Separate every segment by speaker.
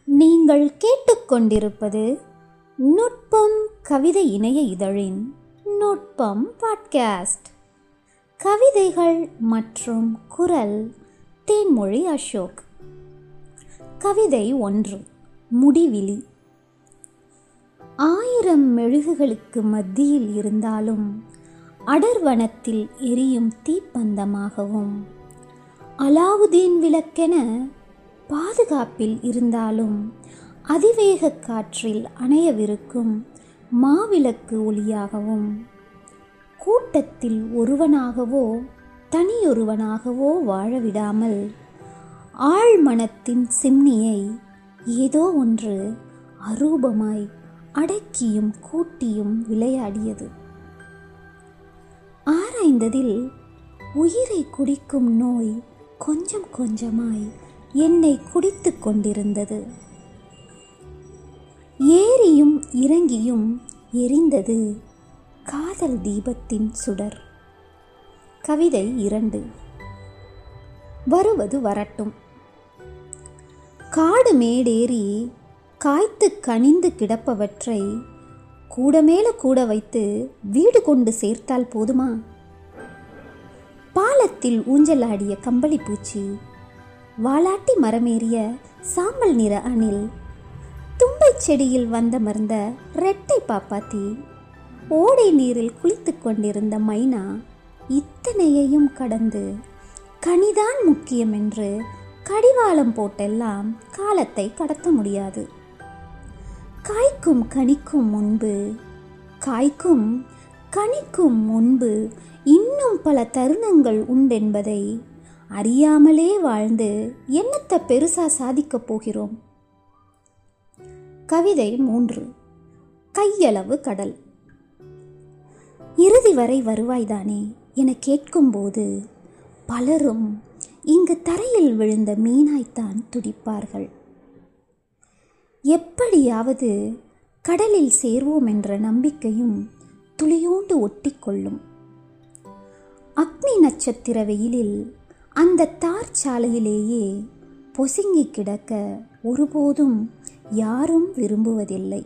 Speaker 1: நீங்கள் கேட்டுக்கொண்டிருப்பது நுட்பம் கவிதை இணைய இதழின் நுட்பம் பாட்காஸ்ட் கவிதைகள் மற்றும் குரல் தேன்மொழி அசோக் கவிதை ஒன்று முடிவிலி ஆயிரம் மெழுகுகளுக்கு மத்தியில் இருந்தாலும் அடர்வனத்தில் எரியும் தீப்பந்தமாகவும் அலாவுதீன் விளக்கென பாதுகாப்பில் இருந்தாலும் அதிவேக காற்றில் அணையவிருக்கும் மாவிளக்கு ஒளியாகவும் கூட்டத்தில் ஒருவனாகவோ தனியொருவனாகவோ வாழவிடாமல் ஆழ்மனத்தின் சிம்னியை ஏதோ ஒன்று அரூபமாய் அடக்கியும் கூட்டியும் விளையாடியது ஆராய்ந்ததில் உயிரை குடிக்கும் நோய் கொஞ்சம் கொஞ்சமாய் என்னை குடித்து கொண்டிருந்தது ஏறியும் இறங்கியும் எரிந்தது காதல் தீபத்தின் சுடர் கவிதை இரண்டு வருவது வரட்டும் காடு மேடேறி காய்த்து கனிந்து கிடப்பவற்றை கூட மேல கூட வைத்து வீடு கொண்டு சேர்த்தால் போதுமா பாலத்தில் ஊஞ்சலாடிய கம்பளி பூச்சி வாலாட்டி மரமேறிய சாம்பல் நிற அணில் தும்பை செடியில் வந்தமர்ந்த ரெட்டை பாப்பாத்தி ஓடை நீரில் குளித்து கொண்டிருந்த மைனா இத்தனையையும் கடந்து கனிதான் முக்கியம் என்று கடிவாளம் போட்டெல்லாம் காலத்தை கடத்த முடியாது காய்க்கும் கனிக்கும் முன்பு காய்க்கும் கனிக்கும் முன்பு இன்னும் பல தருணங்கள் உண்டென்பதை அறியாமலே வாழ்ந்து என்னத்தை பெருசா சாதிக்கப் போகிறோம் கவிதை மூன்று கையளவு கடல் இறுதி வரை வருவாய்தானே என கேட்கும்போது பலரும் இங்கு தரையில் விழுந்த மீனாய்த்தான் துடிப்பார்கள் எப்படியாவது கடலில் சேர்வோம் என்ற நம்பிக்கையும் துளியோண்டு ஒட்டிக்கொள்ளும் அக்னி நட்சத்திர வெயிலில் அந்த தார் சாலையிலேயே பொசுங்கி கிடக்க ஒருபோதும் யாரும் விரும்புவதில்லை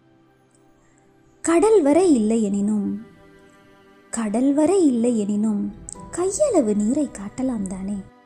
Speaker 1: கடல் வரை இல்லை எனினும் கடல் வரை இல்லை எனினும் கையளவு நீரை காட்டலாம் தானே